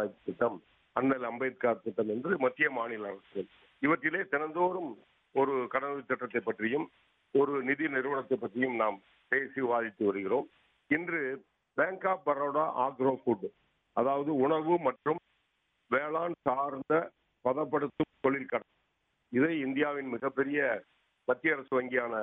யோஜனா திட்டம் அண்ணல் அம்பேத்கர் திட்டம் என்று மத்திய மாநில அரசுகள் இவற்றிலே தினந்தோறும் ஒரு கடனுதவி திட்டத்தை பற்றியும் ஒரு நிதி நிறுவனத்தை பற்றியும் நாம் பேசி விவாதித்து வருகிறோம் இன்று bank of Baroda agro food அதாவது உணவு மற்றும் வேளாண் சார்ந்த பதப்படுத்தும் தொழில் கடன் இதை இந்தியாவின் மிகப்பெரிய மத்திய அரசு வங்கியான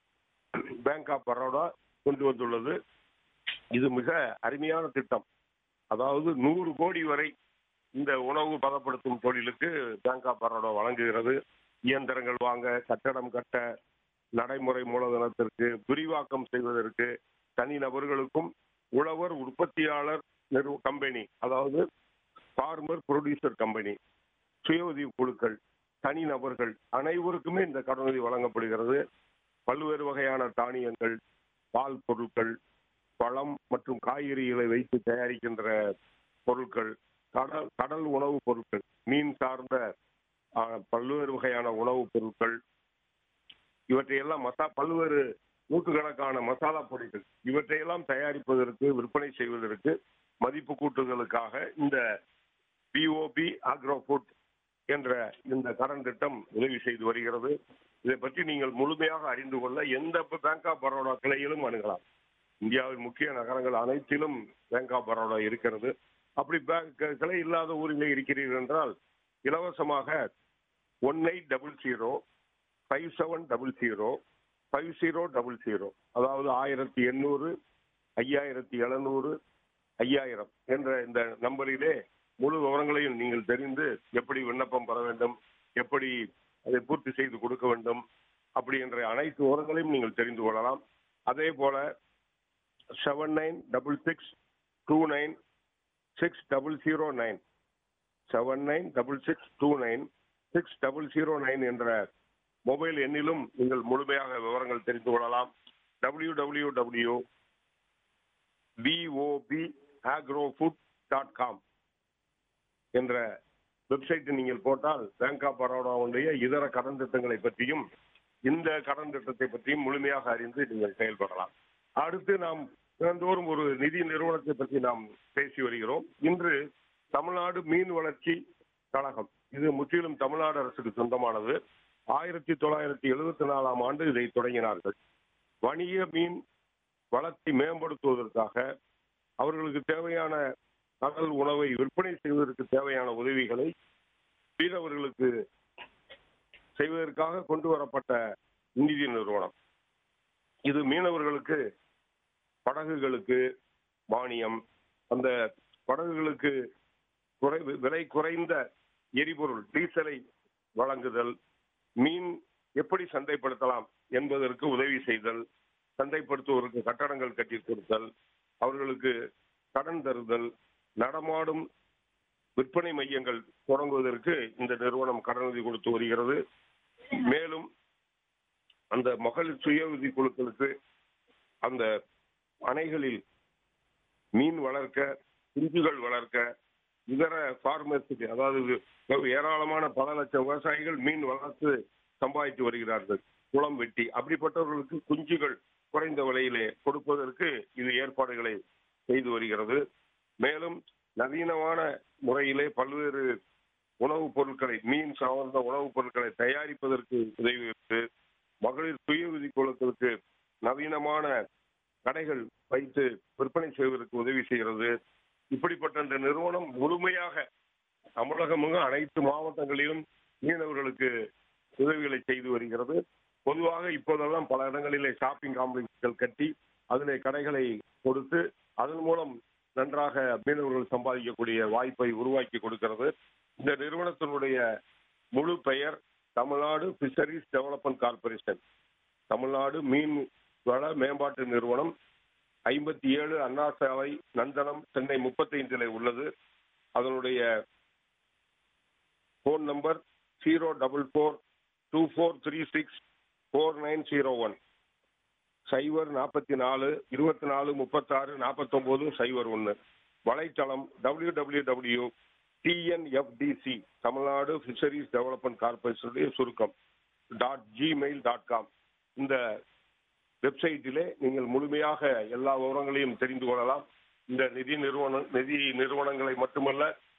பேங்க் ஆஃப் பரோடா கொண்டு வந்துள்ளது இது மிக அருமையான திட்டம் அதாவது நூறு கோடி வரை இந்த உணவு பதப்படுத்தும் தொழிலுக்கு பேங்க் ஆஃப் பரோடா வழங்குகிறது இயந்திரங்கள் வாங்க கட்டடம் கட்ட நடைமுறை மூலதனத்திற்கு விரிவாக்கம் செய்வதற்கு தனி நபர்களுக்கும் உழவர் உற்பத்தியாளர் நிறுவ கம்பெனி அதாவது ஃபார்மர் ப்ரொடியூசர் கம்பெனி சுய உதவி குழுக்கள் தனி நபர்கள் அனைவருக்குமே இந்த கடனுதவி வழங்கப்படுகிறது பல்வேறு வகையான தானியங்கள் பால் பொருட்கள் பழம் மற்றும் காய்கறிகளை வைத்து தயாரிக்கின்ற பொருட்கள் கடல் கடல் உணவுப் பொருட்கள் மீன் சார்ந்த ஆ, பல்வேறு வகையான உணவுப் பொருட்கள் இவற்றையெல்லாம் மசா பல்வேறு நூற்றுக்கணக்கான மசாலா பொடிகள் இவற்றையெல்லாம் தயாரிப்பதற்கு விற்பனை செய்வதற்கு மதிப்பு கூட்டுதலுக்காக இந்த பிஓபி ஆக்ரோ ஃபுட் என்ற இந்த கடன் திட்டம் உதவி செய்து வருகிறது இதை பற்றி நீங்கள் முழுமையாக அறிந்து கொள்ள எந்த பேங்க் ஆஃப் பரோடா கிளையிலும் அணுகலாம் இந்தியாவின் முக்கிய நகரங்கள் அனைத்திலும் பேங்க் ஆஃப் பரோடா இருக்கிறது அப்படி பேங்க் கிளை இல்லாத ஊரிலே இருக்கிறீர்கள் என்றால் இலவசமாக one eight double zero five seven double zero five zero double zero அதாவது ஆயிரத்தி எண்ணூறு ஐயாயிரத்தி எழுநூறு ஐயாயிரம் என்ற இந்த நம்பரிலே முழு விவரங்களையும் நீங்கள் தெரிந்து எப்படி விண்ணப்பம் பெற வேண்டும் எப்படி அதை பூர்த்தி செய்து கொடுக்க வேண்டும் அப்படி என்ற அனைத்து விவரங்களையும் நீங்கள் தெரிந்து கொள்ளலாம் அதே போல seven nine double six two nine six double zero nine seven nine double six two nine six double zero nine என்ற மொபைல் எண்ணிலும் நீங்கள் முழுமையாக விவரங்கள் தெரிந்து கொள்ளலாம் W W W BOB agrofood dot com என்ற வெப்சைட்டை நீங்கள் போட்டால் பேங்க் ஆஃப் பரோடாவுடைய இதர கடன் திட்டங்களை பற்றியும் இந்த கடன் திட்டத்தை பற்றியும் முழுமையாக அறிந்து நீங்கள் செயல்படலாம் அடுத்து நாம் தினந்தோறும் ஒரு நிதி நிறுவனத்தை பற்றி நாம் பேசி வருகிறோம் இன்று தமிழ்நாடு மீன் வளர்ச்சி கழகம் இது முற்றிலும் தமிழ்நாடு அரசுக்கு சொந்தமானது ஆயிரத்தி தொள்ளாயிரத்தி எழுபத்தி நாலாம் ஆண்டு இதை தொடங்கினார்கள் வணிக மீன் வளத்தை மேம்படுத்துவதற்காக அவர்களுக்கு தேவையான கடல் உணவை விற்பனை செய்வதற்கு தேவையான உதவிகளை மீனவர்களுக்கு செய்வதற்காக கொண்டு வரப்பட்ட நிதி நிறுவனம் இது மீனவர்களுக்கு படகுகளுக்கு மானியம் அந்த படகுகளுக்கு குறை விலை குறைந்த எரிபொருள் டீசலை வழங்குதல் மீன் எப்படி சந்தைப்படுத்தலாம் என்பதற்கு உதவி செய்தல் சந்தைப்படுத்துவதற்கு கட்டடங்கள் கட்டி கொடுத்தல் அவர்களுக்கு கடன் தருதல் நடமாடும் விற்பனை மையங்கள் தொடங்குவதற்கு இந்த நிறுவனம் கடனுதவி கொடுத்து வருகிறது மேலும் அந்த மகளிர் சுய உதவி குழுக்களுக்கு அந்த அணைகளில் மீன் வளர்க்க குஞ்சுகள் வளர்க்க இதர ஃபார்மர்ஸுக்கு அதாவது ஏராளமான பல லட்சம் விவசாயிகள் மீன் வளர்த்து சம்பாதித்து வருகிறார்கள் குளம் வெட்டி அப்படிப்பட்டவர்களுக்கு குஞ்சுகள் குறைந்த விலையிலே கொடுப்பதற்கு இது ஏற்பாடுகளை செய்து வருகிறது மேலும் நவீனமான முறையிலே பல்வேறு உணவுப் பொருட்களை மீன் சார்ந்த உணவுப் பொருட்களை தயாரிப்பதற்கு உதவி மகளிர் சுய உதவி குழுக்களுக்கு நவீனமான கடைகள் வைத்து விற்பனை செய்வதற்கு உதவி செய்கிறது இப்படிப்பட்ட இந்த நிறுவனம் முழுமையாக தமிழகம் அனைத்து மாவட்டங்களிலும் மீனவர்களுக்கு உதவிகளை செய்து வருகிறது பொதுவாக இப்போதெல்லாம் பல இடங்களிலே ஷாப்பிங் காம்ப்ளெக்ஸ்கள் கட்டி அதிலே கடைகளை கொடுத்து அதன் மூலம் நன்றாக மீனவர்கள் சம்பாதிக்கக்கூடிய வாய்ப்பை உருவாக்கி கொடுக்கிறது இந்த நிறுவனத்தினுடைய முழு பெயர் Tamil Nadu fisheries development corporation Tamil Nadu மீன் வள மேம்பாட்டு நிறுவனம் ஐம்பத்தி ஏழு அண்ணா சாலை நந்தனம் சென்னை முப்பத்தைந்தில் உள்ளது அதனுடைய phone number zero double four two four three six four nine zero one சைபர் நாற்பத்தி நாலு இருபத்தி நாலு முப்பத்தாறு நாற்பத்தொம்போது சைபர் ஒன்று வலைத்தளம் W W W TNFDC Tamil Nadu fisheries development கார்பரேஷனுடைய சுருக்கம் டாட் ஜிமெயில் டாட் காம் இந்த வெப்சைட்டிலே நீங்கள் முழுமையாக எல்லா விவரங்களையும் தெரிந்து கொள்ளலாம் இந்த நிதி நிறுவன நிதி நிறுவனங்களை மட்டுமல்ல